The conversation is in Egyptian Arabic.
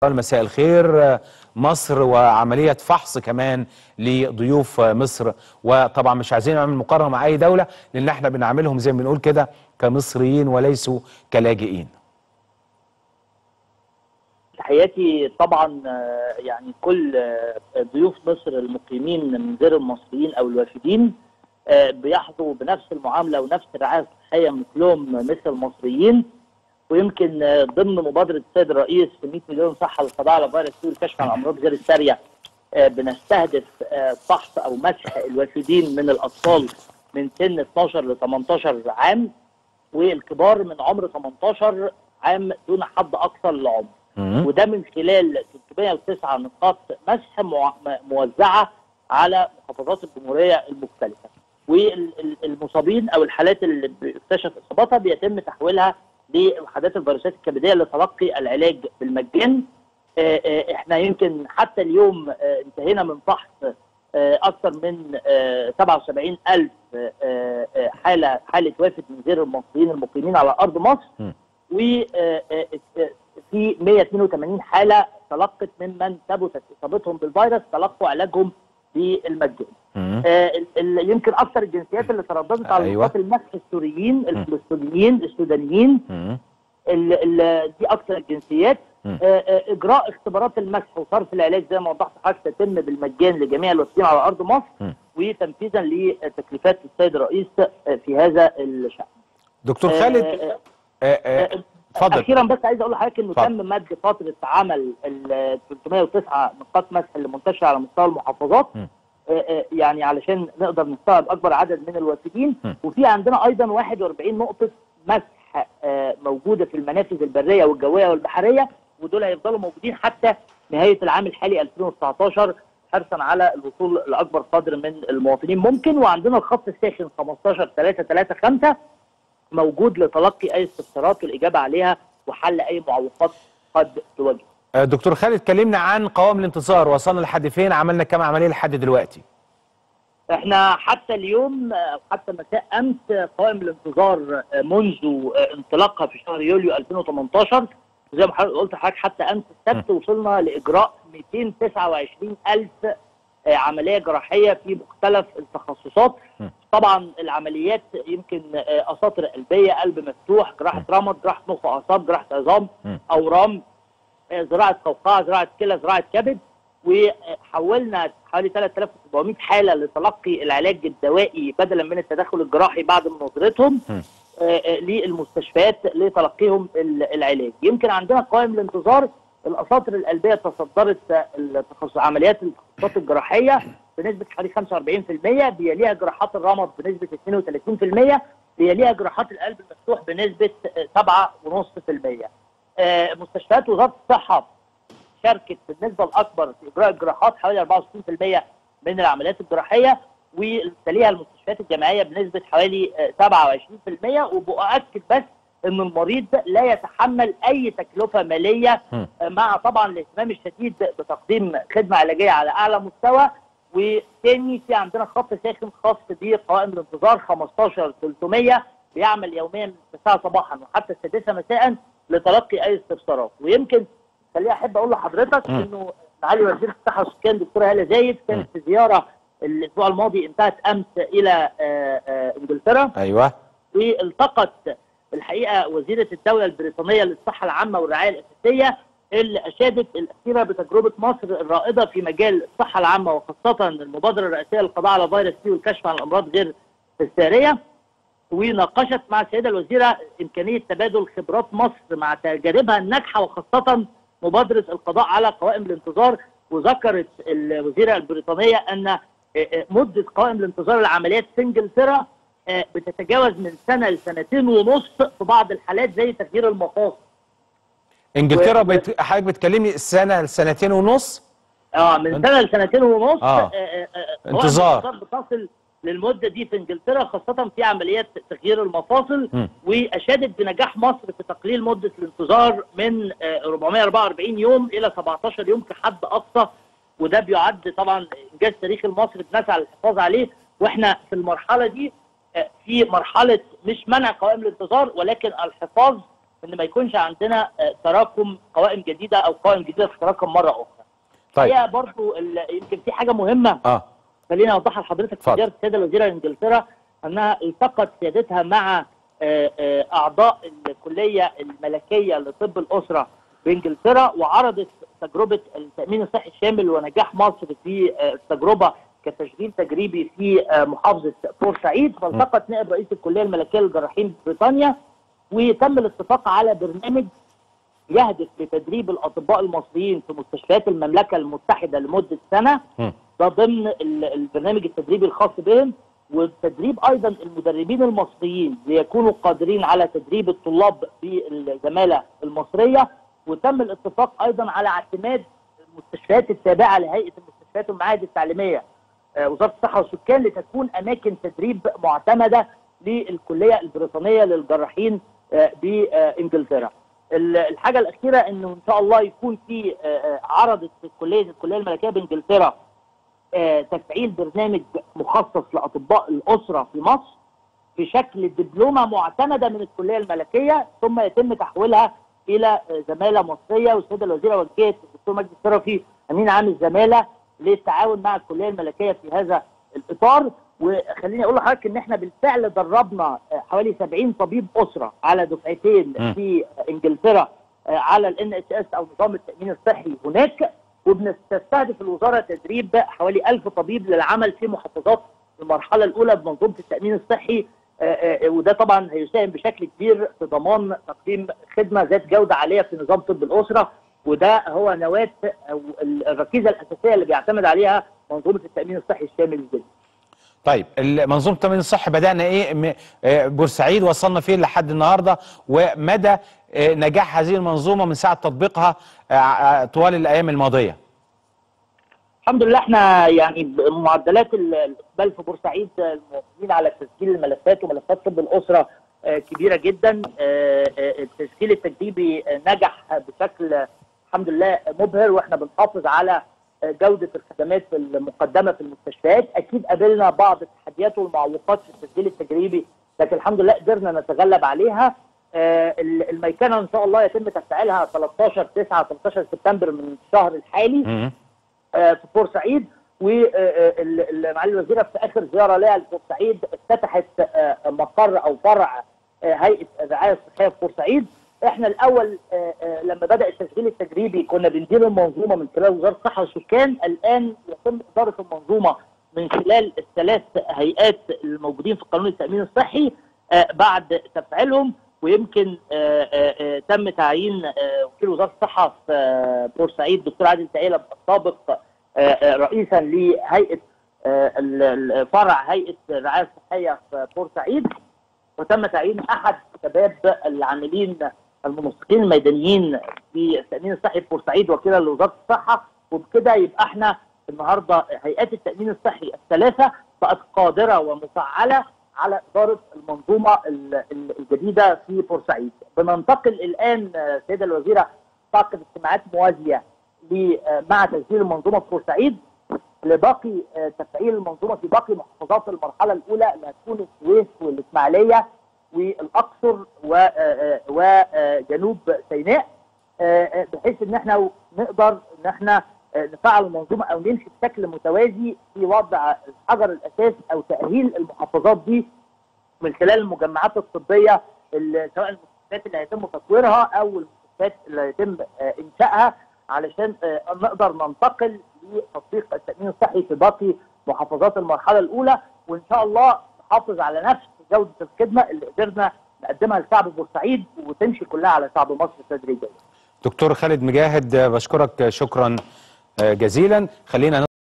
مساء الخير مصر وعملية فحص كمان لضيوف مصر وطبعا مش عايزين نعمل مقارنة مع أي دولة لأن احنا بنعملهم زي ما بنقول كده كمصريين وليسوا كلاجئين تحياتي طبعا آه، يعني كل آه، ضيوف مصر المقيمين من غير المصريين او الوافدين آه، بيحظوا بنفس المعامله ونفس الرعايه الصحيه مثلهم مثل المصريين ويمكن آه، ضمن مبادره السيد الرئيس في 100 مليون صحه للقضاء على فيروس سي والكشف عن الامراض غير الساريه آه، بنستهدف آه، فحص او مسح الوافدين من الاطفال من سن 12 ل 18 عام والكبار من عمر 18 عام دون حد اقصى للعمر مم. وده من خلال 309 نقاط مسح مع- م- موزعه على محافظات الجمهوريه المختلفه والمصابين او الحالات اللي بيكتشف اصابتها بيتم تحويلها لوحدات الفيروسات الكبديه لتلقي العلاج بالمجان آه، آه، احنا يمكن حتى اليوم آه، انتهينا من فحص آه، اكثر من آه، 77 الف حاله حاله وافد من غير المصريين المقيمين على ارض مصر م. وفي 182 حاله تلقت ممن ثبتت اصابتهم بالفيروس تلقوا علاجهم بالمجان. مم. آه، ال- ال- يمكن اكثر الجنسيات اللي ترددت على أيوة. نقاط المسح السوريين الفلسطينيين السودانيين مم. ال ال دي اكثر الجنسيات مم. آه، آه، اجراء اختبارات المسح وصرف العلاج زي ما وضحت حضرتك تتم بالمجان لجميع الوافدين على ارض مصر مم. وتنفيذا لتكليفات السيد الرئيس آه، في هذا الشان. دكتور آه، خالد آه، آه، آه، اتفضل اخيرا بس عايز اقول لحضرتك انه اتفضل. تم مد فتره عمل ال 309 نقاط مسح اللي منتشره على مستوى المحافظات م. آه، آه، يعني علشان نقدر نستوعب اكبر عدد من الوافدين م. وفي عندنا ايضا 41 نقطه مسح آه، موجوده في المنافذ البريه والجويه والبحريه ودول هيفضلوا موجودين حتى نهايه العام الحالي 2019 حرصا على الوصول لاكبر قدر من المواطنين ممكن وعندنا الخط الساخن 15 3 3 5 موجود لتلقي اي استفسارات والاجابه عليها وحل اي معوقات قد تواجه. آه، دكتور خالد كلمنا عن قوام الانتصار وصلنا لحد فين عملنا كام عملية لحد دلوقتي احنا حتى اليوم آه، حتى مساء امس آه، قائم الانتظار آه، منذ آه، انطلاقها في شهر يوليو 2018 زي ما حضرتك قلت لحضرتك حتى امس السبت وصلنا لاجراء 229 الف آه، عمليه جراحيه في مختلف التخصصات م. طبعا العمليات يمكن آه، اساطر قلبيه قلب مفتوح جراحه رمد جراحه مخ واعصاب جراحه عظام م. اورام آه، زراعه قوقعه زراعه كلى زراعه كبد وحولنا حوالي 3700 حاله لتلقي العلاج الدوائي بدلا من التدخل الجراحي بعد مناظرتهم م. آه، آه، للمستشفيات لتلقيهم ال- العلاج يمكن عندنا قائم الانتظار الاساطر القلبيه تصدرت التخصص عمليات التخصصات الجراحيه بنسبه حوالي 45% بيليها جراحات الرمد بنسبه 32% بيليها جراحات القلب المفتوح بنسبه آه، 7.5% آه، مستشفيات وزاره الصحه شاركت بالنسبه الاكبر في اجراء الجراحات حوالي 64% من العمليات الجراحيه وتليها المستشفيات الجامعيه بنسبه حوالي آه، 27% وبؤكد بس ان المريض لا يتحمل اي تكلفه ماليه م. آه، مع طبعا الاهتمام الشديد بتقديم خدمه علاجيه على اعلى مستوى وتاني في عندنا خط ساخن خاص بقوائم الانتظار 15 300 بيعمل يوميا من 9 صباحا وحتى السادسه مساء لتلقي اي استفسارات ويمكن خليني احب اقول لحضرتك مم. انه معالي وزير الصحه والسكان دكتوره هاله زايد كانت في زياره الاسبوع الماضي انتهت امس الى آه، آه، انجلترا ايوه والتقت الحقيقه وزيره الدوله البريطانيه للصحه العامه والرعايه الاساسيه اللي اشادت الاخيره بتجربه مصر الرائده في مجال الصحه العامه وخاصه المبادره الرئاسيه للقضاء على فيروس سي والكشف عن الامراض غير الساريه وناقشت مع السيده الوزيره امكانيه تبادل خبرات مصر مع تجاربها الناجحه وخاصه مبادره القضاء على قوائم الانتظار وذكرت الوزيره البريطانيه ان آه، آه، مده قوائم الانتظار العمليات في انجلترا آه، بتتجاوز من سنه لسنتين ونص في بعض الحالات زي تغيير المفاصل انجلترا و- بت... حضرتك بتكلمي سنة لسنتين ونص اه من انت- سنه لسنتين ونص آه. آه، آه، آه، انتظار. قوائم الانتظار بتصل للمده دي في انجلترا خاصه في عمليات تغيير المفاصل م. واشادت بنجاح مصر في تقليل مده الانتظار من آه، 444 يوم الى 17 يوم كحد اقصى وده بيعد طبعا انجاز تاريخي لمصر بنسعى للحفاظ عليه واحنا في المرحله دي آه، في مرحله مش منع قوائم الانتظار ولكن الحفاظ ان ما يكونش عندنا آه، تراكم قوائم جديده او قوائم جديده تتراكم مره اخرى. طيب هي برضو ال- يمكن في حاجه مهمه اه خليني اوضحها لحضرتك في اتفضل. زياره السيده الوزيره لانجلترا انها التقت سيادتها مع آه، آه، اعضاء الكليه الملكيه لطب الاسره بانجلترا وعرضت تجربه التامين الصحي الشامل ونجاح مصر في آه، التجربه كتشغيل تجريبي في آه، محافظه بورسعيد فالتقت نائب رئيس الكليه الملكيه للجراحين ببريطانيا وتم الاتفاق على برنامج يهدف لتدريب الاطباء المصريين في مستشفيات المملكه المتحده لمده سنه مم. ده ضمن ال- البرنامج التدريبي الخاص بهم وتدريب ايضا المدربين المصريين ليكونوا قادرين على تدريب الطلاب بالزماله المصريه وتم الاتفاق ايضا على اعتماد المستشفيات التابعه لهيئه المستشفيات والمعاهد التعليميه آه، وزاره الصحه والسكان لتكون اماكن تدريب معتمده للكليه البريطانيه للجراحين آه، بانجلترا. ال- الحاجه الاخيره انه ان شاء الله يكون في آه، آه، عرضت الكليه الكليه الملكيه بانجلترا آه، تفعيل برنامج مخصص لاطباء الاسره في مصر في شكل دبلومه معتمده من الكليه الملكيه ثم يتم تحويلها الى آه، زماله مصريه والسيده الوزيره وجهت الدكتور مجدي الشرفي امين عام الزماله للتعاون مع الكليه الملكيه في هذا الاطار وخليني اقول لحضرتك ان احنا بالفعل دربنا آه، حوالي 70 طبيب اسره على دفعتين م. في انجلترا آه، على الان اتش اس او نظام التامين الصحي هناك وبنستهدف الوزاره تدريب حوالي 1000 طبيب للعمل في محافظات المرحله الاولى بمنظومه التامين الصحي آه، آه، وده طبعا هيساهم بشكل كبير في ضمان تقديم خدمه ذات جوده عاليه في نظام طب الاسره وده هو نواه او ال- الركيزه الاساسيه اللي بيعتمد عليها منظومه التامين الصحي الشامل الجديد. طيب ال- منظومه التامين الصحي بدانا ايه م- آه، بورسعيد وصلنا فين لحد النهارده ومدى آه، نجاح هذه المنظومه من ساعه تطبيقها آه، آه، طوال الايام الماضيه الحمد لله احنا يعني معدلات ال- الاقبال في بورسعيد المواطنين على تسجيل الملفات وملفات طب الاسره آه، كبيره جدا آه، آه، التسجيل التجريبي آه، نجح بشكل آه، الحمد لله مبهر واحنا بنحافظ على آه، جوده الخدمات المقدمه في المستشفيات اكيد قابلنا بعض التحديات والمعوقات في التسجيل التجريبي لكن الحمد لله قدرنا نتغلب عليها آه، ال- الميكنه ان شاء الله يتم تفعيلها 13 9 13 سبتمبر من الشهر الحالي مم. آه، في بورسعيد ومعالي الوزيره في اخر زياره لها لبورسعيد افتتحت آه، مقر او فرع آه، هيئه الرعايه الصحيه في بورسعيد احنا الاول آه، آه، لما بدا التسجيل التجريبي كنا بندير المنظومه من خلال وزاره الصحه والسكان الان يتم اداره المنظومه من خلال الثلاث هيئات الموجودين في قانون التامين الصحي آه، بعد تفعيلهم ويمكن آه، آه، آه، تم تعيين آه، وكيل وزاره الصحه في آه، بورسعيد دكتور عادل تعيلة السابق آه، آه، رئيسا لهيئه آه، ال- ال- فرع هيئه الرعايه الصحيه في بورسعيد وتم تعيين احد شباب العاملين المنسقين الميدانيين في التامين الصحي في بورسعيد وكيلا لوزاره الصحه وبكده يبقى احنا النهارده هيئات التامين الصحي الثلاثه بقت قادره ومفعله على اداره المنظومه ال- ال- الجديده في بورسعيد. بننتقل الان آه، سيده الوزيره تعقد اجتماعات موازيه ل- آه، مع تسجيل المنظومه في بورسعيد لباقي آه، تفعيل المنظومه في باقي محافظات المرحله الاولى اللي هتكون السويس والاسماعيليه والاقصر و- آه، آه، وجنوب سيناء آه، آه، بحيث ان احنا نقدر ان احنا آه، نفعل المنظومه او نمشي بشكل متوازي في وضع الحجر الاساس او تاهيل المحافظات دي من خلال المجمعات الطبيه اللي سواء المستشفيات اللي هيتم تطويرها او المستشفيات اللي هيتم آه، انشائها علشان آه، نقدر ننتقل لتطبيق التامين الصحي في باقي محافظات المرحله الاولى وان شاء الله نحافظ على نفس جوده الخدمه اللي قدرنا نقدمها لشعب بورسعيد وتمشي كلها على شعب مصر تدريجيا. دكتور خالد مجاهد آه، بشكرك آه، شكرا آه، جزيلا خلينا